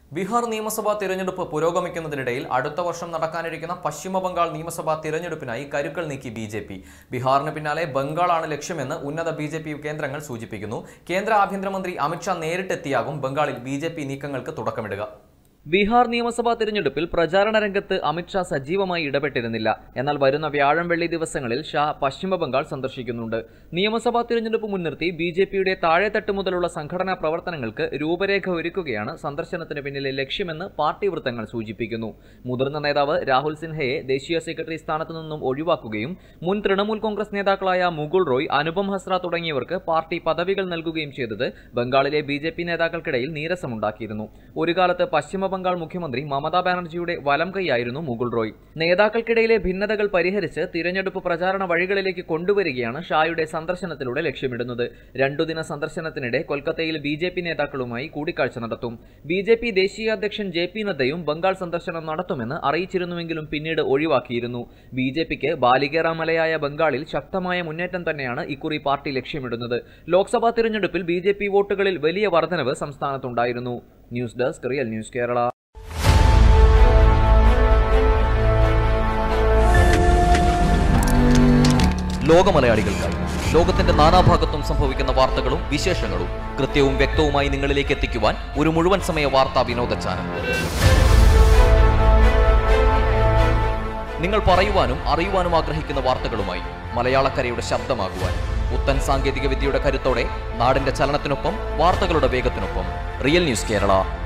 ബീഹാർ നിയമസഭാ തിരഞ്ഞെടുപ്പ് പുരോഗമിക്കുന്നതിനിടയിൽ അടുത്ത വർഷം നടക്കാനിരിക്കുന്ന പശ്ചിമ ബംഗാൾ നിയമസഭാ തിരഞ്ഞെടുപ്പിനായി കരുക്കൾ നീക്കി ബി ജെ പി ബീഹാറിന് പിന്നാലെ ബംഗാളാണ് ലക്ഷ്യമെന്ന് ഉന്നത ബി ജെ പി കേന്ദ്രങ്ങൾ സൂചിപ്പിക്കുന്നു കേന്ദ്ര ആഭ്യന്തരമന്ത്രി അമിത്ഷാ നേരിട്ടെത്തിയാകും ബംഗാളിൽ ബി ജെ പി നീക്കങ്ങൾക്ക് തുടക്കമിടുക ബീഹാർ നിയമസഭാ തിരഞ്ഞെടുപ്പിൽ പ്രചാരണ രംഗത്ത് അമിത്ഷാ സജീവമായി ഇടപെട്ടിരുന്നില്ല എന്നാൽ വരുന്ന വ്യാഴം വെള്ളി ദിവസങ്ങളിൽ ഷാ പശ്ചിമ ബംഗാൾ സന്ദർശിക്കുന്നുണ്ട് നിയമസഭാ തിരഞ്ഞെടുപ്പ് മുൻനിർത്തി ബി ജെ പിയുടെ താഴെത്തട്ട് മുതലുള്ള സംഘടനാ പ്രവർത്തനങ്ങൾക്ക് രൂപരേഖ ഒരുക്കുകയാണ് സന്ദർശനത്തിന് പിന്നിലെ ലക്ഷ്യമെന്ന് പാർട്ടി വൃത്തങ്ങൾ സൂചിപ്പിക്കുന്നു മുതിർന്ന നേതാവ് രാഹുൽ സിൻഹയെ ദേശീയ സെക്രട്ടറി സ്ഥാനത്തു നിന്നും ഒഴിവാക്കുകയും മുൻ തൃണമൂൽ കോൺഗ്രസ് നേതാക്കളായ മുകുൾ റോയ് അനുപം ഹസ്ര തുടങ്ങിയവർക്ക് പാർട്ടി പദവികൾ നൽകുകയും ചെയ്തത് ബംഗാളിലെ ബി ജെ പി നേതാക്കൾക്കിടയിൽ നീരസമുണ്ടാക്കിയിരുന്നു ഒരു കാലത്ത് പശ്ചിമ ബംഗാൾ മുഖ്യമന്ത്രി മമതാ ബാനർജിയുടെ വലം കൈയായിരുന്നു മുകുൾ റോയ് നേതാക്കൾക്കിടയിലെ ഭിന്നതകൾ പരിഹരിച്ച് തിരഞ്ഞെടുപ്പ് പ്രചാരണ വഴികളിലേക്ക് കൊണ്ടുവരികയാണ് ഷായുടെ സന്ദർശനത്തിലൂടെ ലക്ഷ്യമിടുന്നത് രണ്ടു ദിന സന്ദർശനത്തിനിടെ കൊൽക്കത്തയിൽ ബി ജെ പി നേതാക്കളുമായി കൂടിക്കാഴ്ച നടത്തും ബി ജെ പി ദേശീയ അധ്യക്ഷൻ ജെ പി നദ്ദയും ബംഗാൾ സന്ദർശനം നടത്തുമെന്ന് അറിയിച്ചിരുന്നുവെങ്കിലും പിന്നീട് ഒഴിവാക്കിയിരുന്നു ബി ജെ പിക്ക് ബാലികേറാമലയായ ബംഗാളിൽ ശക്തമായ മുന്നേറ്റം തന്നെയാണ് ഇക്കുറി പാർട്ടി ലക്ഷ്യമിടുന്നത് ലോക്സഭാ തിരഞ്ഞെടുപ്പിൽ ബി ജെ പി വോട്ടുകളിൽ വലിയ വർധനവ് സംസ്ഥാനത്തുണ്ടായിരുന്നു news desk real news Kerala ലോകമലയാളികൾക്കായി ലോകത്തിന്റെ നാനാഭാഗത്തും സംഭവിക്കുന്ന വാർത്തകളും വിശേഷങ്ങളും കൃത്യവും വ്യക്തവുമായി നിങ്ങളിലേക്ക് എത്തിക്കുവാൻ ഒരു മുഴുവൻ സമയ വാർത്താ വിനോദ ചാനൽ നിങ്ങൾ പറയുവാനും അറിയുവാനും ആഗ്രഹിക്കുന്ന വാർത്തകളുമായി മലയാളക്കരയുടെ ശബ്ദമാകുവാൻ പുത്തൻ സാങ്കേതിക വിദ്യയുടെ കരുത്തോടെ നാടിന്റെ ചലനത്തിനൊപ്പം വാർത്തകളുടെ വേഗത്തിനൊപ്പം റിയൽ ന്യൂസ് കേരള